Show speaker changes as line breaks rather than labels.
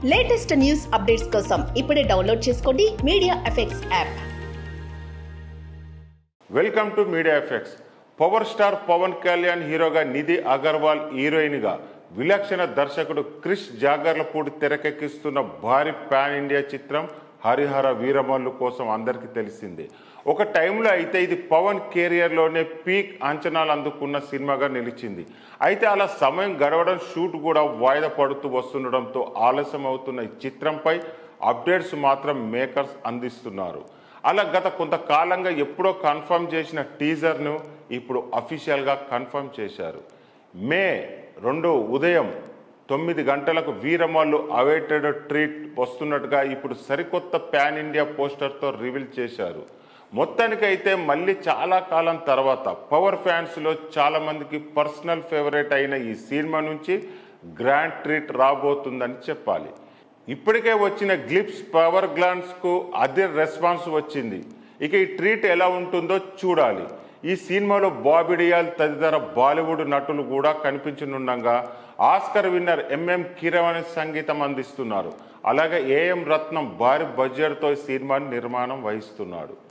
latest news updates కోసం ఇప్పుడే download చేసుకోండి media effects app
welcome to media effects power star Pawan Kalyan హీరోగా నిధి అగర్వాల్ హీరోయిన్గా విలక్షణ దర్శకుడు క్రిష్ జాగర్లపూడి తెరకెక్కిస్తున్న భారీ పాన్ ఇండియా చిత్రం హరిహర వీరమల్లు కోసం అందరికీ తెలిసిందే ఒక టైంలో అయితే ఇది పవన్ కెరియర్లోనే పీక్ అంచనాలు అందుకున్న సినిమాగా నిలిచింది అయితే అలా సమయం గడవడం షూట్ కూడా వాయిదా పడుతూ వస్తుండడంతో ఆలస్యం అవుతున్న ఈ చిత్రంపై అప్డేట్స్ మాత్రం మేకర్స్ అందిస్తున్నారు అలా గత కొంతకాలంగా ఎప్పుడో కన్ఫర్మ్ చేసిన టీజర్ను ఇప్పుడు అఫీషియల్గా కన్ఫర్మ్ చేశారు మే రెండు ఉదయం తొమ్మిది గంటలకు వీరమల్లు అవైటెడ్ ట్రీట్ వస్తున్నట్టుగా ఇప్పుడు సరికొత్త పాన్ ఇండియా పోస్టర్తో రివీల్ చేశారు మొత్తానికైతే మళ్ళీ చాలా కాలం తర్వాత పవర్ ఫ్యాన్స్లో చాలా మందికి పర్సనల్ ఫేవరెట్ అయిన ఈ సినిమా నుంచి గ్రాండ్ ట్రీట్ రాబోతుందని చెప్పాలి ఇప్పటికే వచ్చిన గ్లిప్స్ పవర్ గ్లాన్స్ కు అదే రెస్పాన్స్ వచ్చింది ఇక ఈ ట్రీట్ ఎలా ఉంటుందో చూడాలి ఈ సినిమాలో బాబీ డియాల్ తదితర బాలీవుడ్ నటులు కూడా కనిపించనుండగా ఆస్కర్ విన్నర్ ఎంఎం కిరవాణి సంగీతం అందిస్తున్నారు అలాగే ఏఎం రత్నం భారీ బడ్జెట్తో ఈ సినిమాని నిర్మాణం వహిస్తున్నాడు